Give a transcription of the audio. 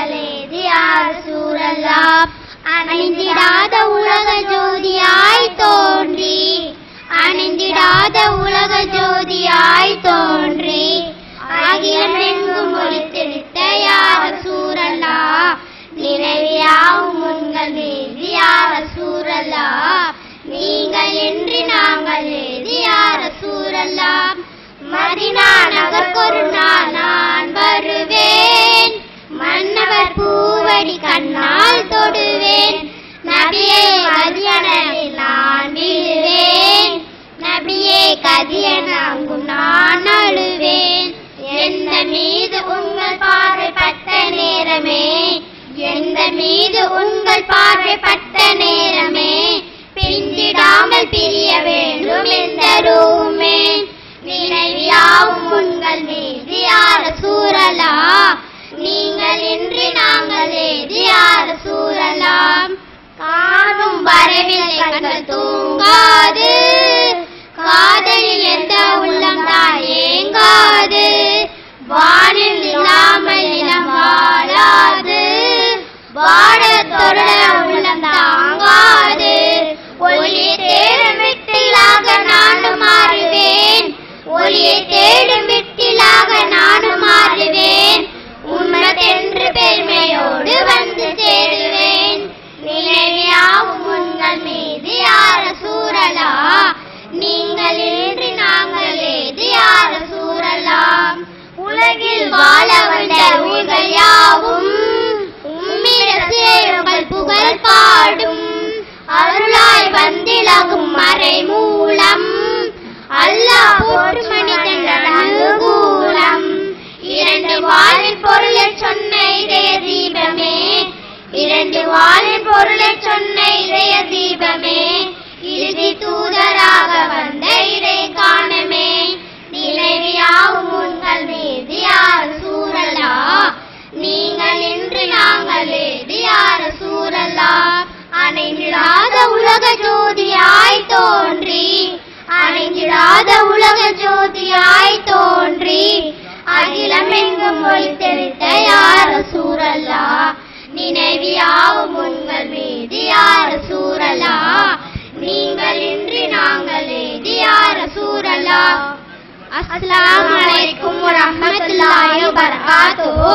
நாங்களேது யார் சூழலாம் அணிந்திடாத உலக ஜோதியாய் தோன்றி அணிந்திடாத உலக ஜோதியாய் தோன்றி அகிலம் எங்கும் ஒளித்தெடுத்த யார் சூழலா நினைவியாவும் உங்கள் மீது யார் சூழலா நீங்கள் என்று நாங்கள் ஏது யார் சூழலாம் மதினா நகர்க்கொரு நாள் நான் வருவேன் மன்னவர் பூவடி கண்ணால் தொடுவேன் நபியே மதியனில் நான் விழுவேன் நபியே கதியனாங்கும் நான் அழுவேன் எந்த மீது உங்கள் பார்வை பட்ட நேரமே எந்த மீது உங்கள் பார்வை பட்ட நேரமே பிஞ்சிடாமல் பிரிய வேண்டும் எந்த ரூமே நினைவியாவும் உங்கள் மீது யார சூழலா நீங்கள் இன்றி நாங்கள் ஏது யார சூழலாம் காணும் வரவில் கண்கள் தூங்காது காதலில் எந்த உள்ளம் தான் ஏங்காது வானில் இல்லாமல் இனம் வாழாது வாட தொடர உள்ளம் தாங்காது ஒளியை தேடும் விட்டிலாக நானும் மாறுவேன் ஒளியை தேடும் விட்டிலாக நானும் மாறுவேன் உண்மதென்று பெருமையோடு வந்து சேருவேன் நினைவியாவும் உங்கள் மீது யார சூழலா நீங்கள் இன்றி நாங்கள் ஏது யார சூழலாம் உலகில் வாழ வந்த உங்கள் யாவும் உம்மிடத்தே உங்கள் புகழ் பாடும் அருளாய் வந்திலகும் மறை மூலம் அல்லாஹ் போற்று மனிதன் அனுகூலம் இரண்டு வாழின் பொருளை சொன்ன இதய தீபமே இரண்டு வாழின் பொருளை சொன்ன இதய தீபமே இறுதி தூதராக வந்த இடை காணமே நினைவியாவும் உங்கள் மீது யார் சூழலா நீங்கள் என்று நாங்கள் ஏது யார சூழலா அணைந்திடாத உலக ஜோதியாய் தோன்றி அணைந்திடாத உலக ஜோதியாய் தோன்றி அகிலம் எங்கும் ஒளித்தெடுத்த யார சூழலா நினைவியாவும் உங்கள் மீது யார சூழலா நீங்கள் இன்றி நாங்கள் ஏது யார சூழலா அஸ்ஸலாமு அலைக்கும் வரஹ்மத்துல்லாஹி வபரகாத்துஹு